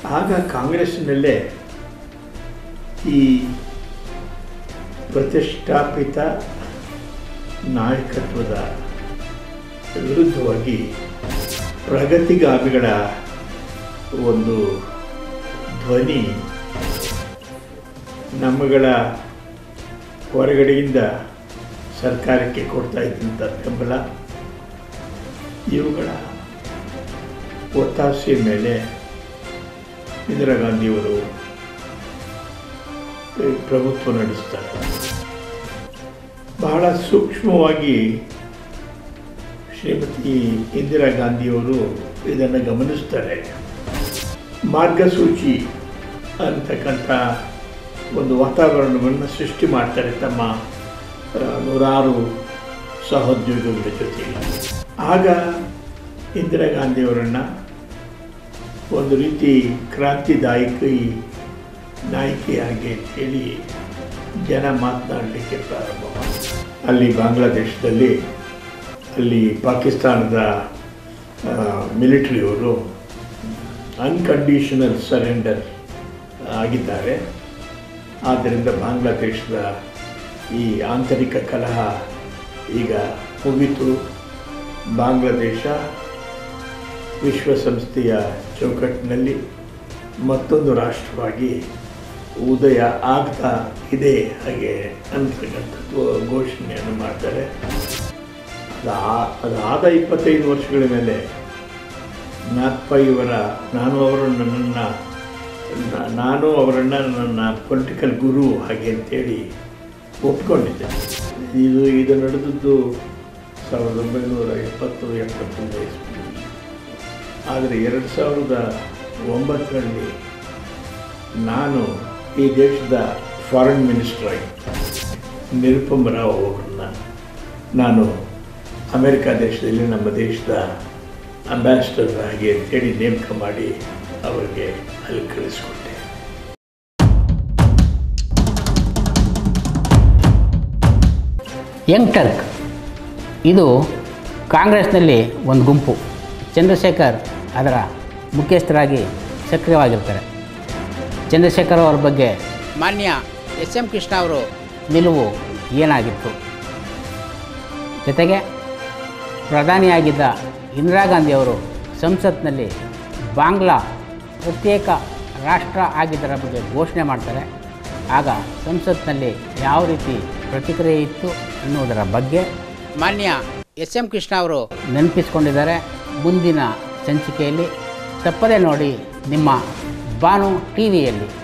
ಆಗ ಕಾಂಗ್ರೆಸ್ಸಿನಲ್ಲೇ ಈ ಪ್ರತಿಷ್ಠಾಪಿತ ನಾಯಕತ್ವದ ವಿರುದ್ಧವಾಗಿ ಪ್ರಗತಿಗಾಮಿಗಳ ಒಂದು ಧ್ವನಿ ನಮ್ಮಗಳ ಹೊರಗಡೆಯಿಂದ ಸರ್ಕಾರಕ್ಕೆ ಕೊಡ್ತಾ ಇದ್ದಂಥ ಬೆಂಬಲ ಇವುಗಳ ಒತ್ತಾಸೆ ಮೇಲೆ ಇಂದಿರಾ ಗಾಂಧಿಯವರು ಪ್ರಭುತ್ವ ನಡೆಸ್ತಾರೆ ಬಹಳ ಸೂಕ್ಷ್ಮವಾಗಿ ಶ್ರೀಮತಿ ಇಂದಿರಾ ಗಾಂಧಿಯವರು ಇದನ್ನು ಗಮನಿಸ್ತಾರೆ ಮಾರ್ಗಸೂಚಿ ಅಂತಕ್ಕಂಥ ಒಂದು ವಾತಾವರಣವನ್ನು ಸೃಷ್ಟಿ ಮಾಡ್ತಾರೆ ತಮ್ಮ ಆ, ನೂರಾರು ಸಹೋದ್ಯೋಗಿಗಳ ಜೊತೆಗೆ ಆಗ ಇಂದಿರಾ ಗಾಂಧಿಯವರನ್ನು ಒಂದು ರೀತಿ ಕ್ರಾಂತಿದಾಯಕಿ ನಾಯಕಿಯಾಗಿ ಅಂತೇಳಿ ಜನ ಮಾತನಾಡಲಿಕ್ಕೆ ಪ್ರಾರಂಭ ಮಾಡಿದ್ರು ಅಲ್ಲಿ ಬಾಂಗ್ಲಾದೇಶದಲ್ಲಿ ಅಲ್ಲಿ ಪಾಕಿಸ್ತಾನದ ಮಿಲಿಟರಿಯವರು ಅನ್ಕಂಡೀಷನಲ್ ಸರೆಂಡರ್ ಆಗಿದ್ದಾರೆ ಆದ್ದರಿಂದ ಬಾಂಗ್ಲಾದೇಶದ ಈ ಆಂತರಿಕ ಕಲಹ ಈಗ ಮುಗಿತು ಬಾಂಗ್ಲಾದೇಶ ವಿಶ್ವಸಂಸ್ಥೆಯ ಚೌಕಟ್ಟಿನಲ್ಲಿ ಮತ್ತೊಂದು ರಾಷ್ಟ್ರವಾಗಿ ಉದಯ ಆಗ್ತಾ ಇದೆ ಹಾಗೆ ಅಂತಕ್ಕಂಥ ಘೋ- ಘೋಷಣೆಯನ್ನು ಮಾಡ್ತಾರೆ ಅದಾ- ಅದಾದ ಇಪ್ಪತ್ತೈದು ವರ್ಷಗಳ ಮೇಲೆ ನಾಥ್ಪ ಇವರ ನಾನು ಅವರನ್ನು ನನ್ನ ನ- ನಾನು ಅವರನ್ನು ನನ್ನ ಪೊಲಿಟಿಕಲ್ ಗುರು ಹಾಗೆ ಅಂತೇಳಿ ಒಪ್ಕೊಂಡಿದ್ದೆ ಇದು ಇದು ನಡೆದದ್ದು ಸಾವಿರದ ಒಂಬೈನೂರ ಎಪ್ಪತ್ತು ಎಪ್ಪತ್ತೊಂದು ಇಸ್ವಿಯಲ್ಲಿ. ಆದರೆ ಎರಡು ಸಾವಿರದ ಒಂಬತ್ತರಲ್ಲಿ ನಾನು ಈ ದೇಶದ ಫಾರಿನ್ ಮಿನಿಸ್ಟರ್ ಆಗಿ ನಿರುಪಮ ರಾವ್ ಅವರನ್ನ ನಾನು ಅಮೆರಿಕ ದೇಶದಲ್ಲಿ ನಮ್ಮ ದೇಶದ ಅಂಬ್ಯಾಸಿಡರ್ ಆಗಿ ಅಂತೇಳಿ ನೇಮಕ ಮಾಡಿ ಅವರಿಗೆ ಅಲ್ಲಿ ಕಳಿಸ್ಕೊಟ್ಟೆ ಯಂಗ್ ಟರ್ಕ್ ಇದು ಕಾಂಗ್ರೆಸ್ನಲ್ಲಿ ಒಂದು ಗುಂಪು ಚಂದ್ರಶೇಖರ್ ಅದರ ಮುಖ್ಯಸ್ಥರಾಗಿ ಸಕ್ರಿಯವಾಗಿರ್ತಾರೆ ಚಂದ್ರಶೇಖರ್ ಅವರ ಬಗ್ಗೆ ಮಾನ್ಯ ಎಸ್ ಎಂ ಕೃಷ್ಣ ಅವರು ನಿಲುವು ಏನಾಗಿತ್ತು ಜೊತೆಗೆ ಪ್ರಧಾನಿಯಾಗಿದ್ದ ಇಂದಿರಾ ಗಾಂಧಿ ಅವರು ಸಂಸತ್ನಲ್ಲಿ ಬಾಂಗ್ಲಾ ಪ್ರತ್ಯೇಕ ರಾಷ್ಟ್ರ ಆಗಿದ್ದರ ಬಗ್ಗೆ ಘೋಷಣೆ ಮಾಡ್ತಾರೆ ಆಗ ಸಂಸತ್ನಲ್ಲಿ ಯಾವ ರೀತಿ ಪ್ರತಿಕ್ರಿಯೆ ಇತ್ತು ಅನ್ನುವುದರ ಬಗ್ಗೆ ಮಾನ್ಯ ಎಸ್ ಎಂ ಕೃಷ್ಣ ಅವರು ನೆನಪಿಸ್ಕೊಂಡಿದ್ದಾರೆ ಮುಂದಿನ ಸಂಚಿಕೆಯಲ್ಲಿ ತಪ್ಪದೇ ನೋಡಿ ನಿಮ್ಮ ಬಾನು ಟಿ ವಿಯಲ್ಲಿ